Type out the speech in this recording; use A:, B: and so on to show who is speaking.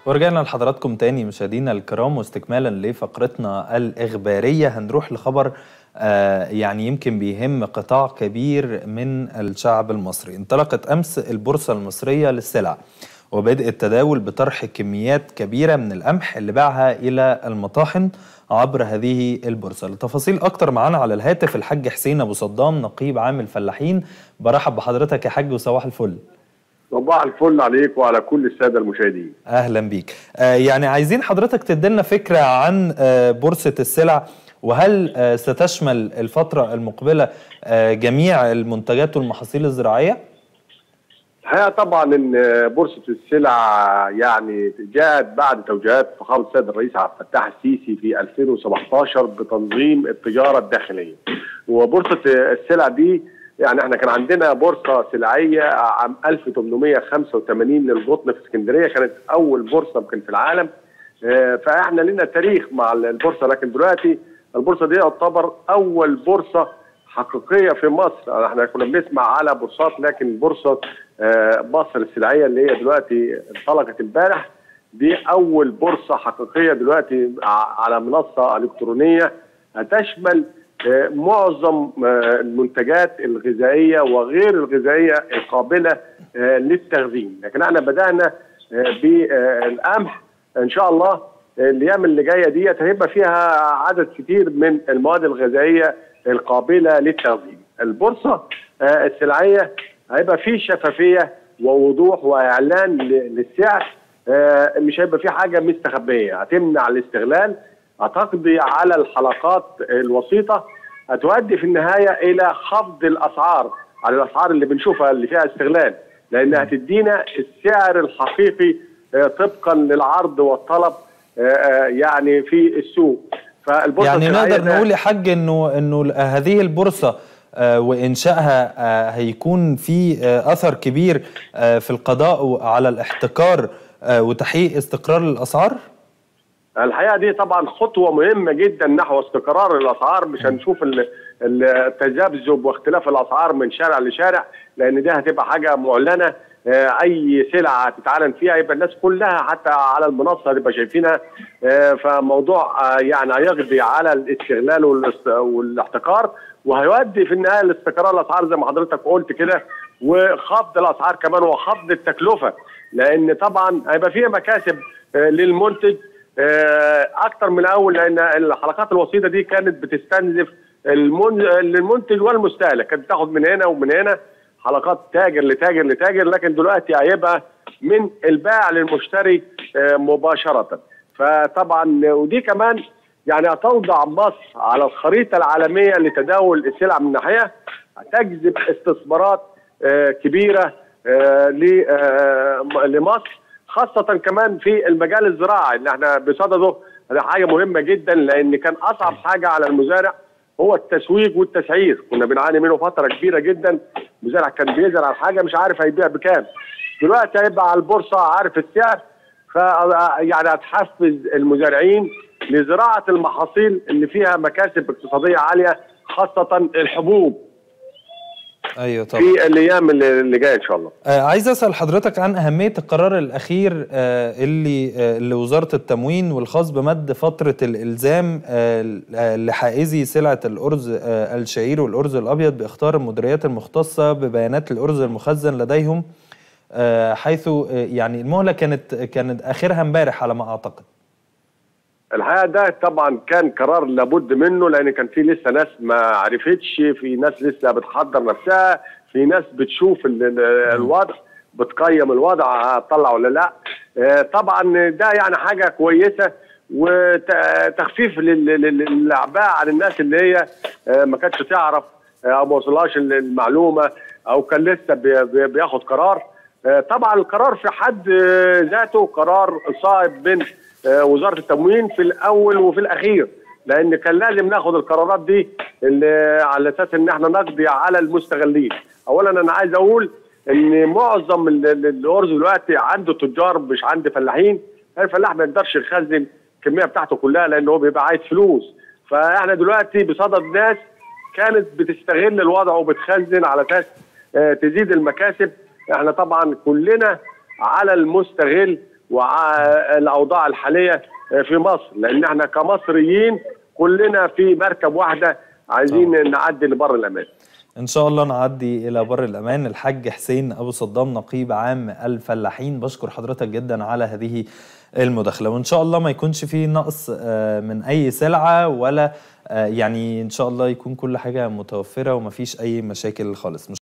A: ورجعنا لحضراتكم تاني مشاهدينا الكرام واستكمالا لفقرتنا الإخبارية هنروح لخبر آه يعني يمكن بيهم قطاع كبير من الشعب المصري انطلقت أمس البورصة المصرية للسلع وبدء التداول بطرح كميات كبيرة من القمح اللي باعها إلى المطاحن عبر هذه البورصة لتفاصيل أكتر معانا على الهاتف الحاج حسين أبو صدام نقيب عام الفلاحين برحب بحضرتك يا حاج وصباح الفل
B: صباح الفل عليك وعلى كل الساده المشاهدين
A: اهلا بيك آه يعني عايزين حضرتك تدينا فكره عن آه بورصه السلع وهل آه ستشمل الفتره المقبله آه جميع المنتجات والمحاصيل الزراعيه
B: الحقيقه طبعا ان بورصه السلع يعني جاءت بعد توجيهات فخامه السيد الرئيس عبد الفتاح السيسي في 2017 بتنظيم التجاره الداخليه وبورصه السلع دي يعني احنا كان عندنا بورصه سلعيه عام 1885 للقطن في اسكندريه كانت اول بورصه يمكن في العالم اه فاحنا لنا تاريخ مع البورصه لكن دلوقتي البورصه دي تعتبر اول بورصه حقيقيه في مصر احنا كنا بنسمع على بورصات لكن بورصه اه مصر السلعيه اللي هي دلوقتي انطلقت امبارح دي اول بورصه حقيقيه دلوقتي على منصه الكترونيه هتشمل معظم المنتجات الغذائيه وغير الغذائيه القابله للتخزين، لكن احنا بدانا بالقمح ان شاء الله الايام اللي جايه ديت هيبقى فيها عدد كتير من المواد الغذائيه القابله للتخزين. البورصه السلعيه هيبقى فيه شفافيه ووضوح واعلان للسعر مش هيبقى فيه حاجه مستخبيه هتمنع الاستغلال هتقضي على الحلقات الوسيطه هتؤدي في النهايه الى خفض الاسعار على الاسعار اللي بنشوفها اللي فيها استغلال لانها هتدينا السعر الحقيقي طبقا للعرض والطلب يعني في السوق
A: فالبورصه يعني نقدر نقول يا حاج انه انه هذه البورصه وانشائها هيكون في اثر كبير في القضاء على الاحتكار وتحقيق استقرار الاسعار؟
B: الحقيقه دي طبعا خطوه مهمه جدا نحو استقرار الاسعار مش هنشوف التذبذب واختلاف الاسعار من شارع لشارع لان دي هتبقى حاجه معلنه اي سلعه هتتعلن فيها يبقى الناس كلها حتى على المنصه هتبقى شايفينها فموضوع يعني هيقضي على الاستغلال والاحتكار وهيؤدي في النهايه لاستقرار الاسعار زي ما حضرتك قلت كده وخفض الاسعار كمان وخفض التكلفه لان طبعا هيبقى فيها مكاسب للمنتج اكتر من الاول لان الحلقات الوسيطه دي كانت بتستنزف المنتج والمستهلك كانت بتاخد من هنا ومن هنا حلقات تاجر لتاجر لتاجر لكن دلوقتي هيبقى من البائع للمشتري مباشره فطبعا ودي كمان يعني هتوضع مصر على الخريطه العالميه لتداول السلع من ناحيه هتجذب استثمارات كبيره لمصر خاصة كمان في المجال الزراعي اللي احنا بصدده ده حاجة مهمة جدا لأن كان أصعب حاجة على المزارع هو التسويق والتسعير كنا بنعاني منه فترة كبيرة جدا المزارع كان بيزرع الحاجة مش عارف هيبيع بكام دلوقتي هيبقى على البورصة عارف السعر ف يعني هتحفز المزارعين لزراعة المحاصيل اللي فيها مكاسب اقتصادية عالية خاصة الحبوب
A: ايوه طبعا
B: في الايام اللي جايه ان شاء الله
A: آه عايز اسال حضرتك عن اهميه القرار الاخير آه اللي آه لوزاره التموين والخاص بمد فتره الالزام آه لحائزي سلعه الارز آه الشعير والارز الابيض باختار المديريات المختصه ببيانات الارز المخزن لديهم آه حيث آه يعني المهله كانت كانت اخرها امبارح على ما اعتقد
B: الحقيقه ده طبعا كان قرار لابد منه لان كان في لسه ناس ما عرفتش في ناس لسه بتحضر نفسها في ناس بتشوف الوضع بتقيم الوضع هتطلع ولا لا طبعا ده يعني حاجه كويسه وتخفيف للاعباء عن الناس اللي هي ما كانتش تعرف او ما وصلهاش المعلومه او كان لسه بياخد قرار طبعا القرار في حد ذاته قرار صائب من وزاره التموين في الاول وفي الاخير لان كان لازم ناخد القرارات دي اللي على اساس ان احنا نقضي على المستغلين اولا انا عايز اقول ان معظم الارز دلوقتي عنده تجار مش عند فلاحين الفلاح ما يقدرش يخزن الكميه بتاعته كلها لان هو بيبقى عايز فلوس فاحنا دلوقتي بصدد ناس كانت بتستغل الوضع وبتخزن على اساس تزيد المكاسب احنا طبعا كلنا على المستغل والاوضاع الحاليه في مصر لان احنا كمصريين كلنا في مركب واحده عايزين
A: طبعا.
B: نعدي لبر الامان
A: ان شاء الله نعدي الى بر الامان الحاج حسين ابو صدام نقيب عام الفلاحين بشكر حضرتك جدا على هذه المداخله وان شاء الله ما يكونش فيه نقص آه، من اي سلعه ولا آه، يعني ان شاء الله يكون كل حاجه متوفره وما فيش اي مشاكل خالص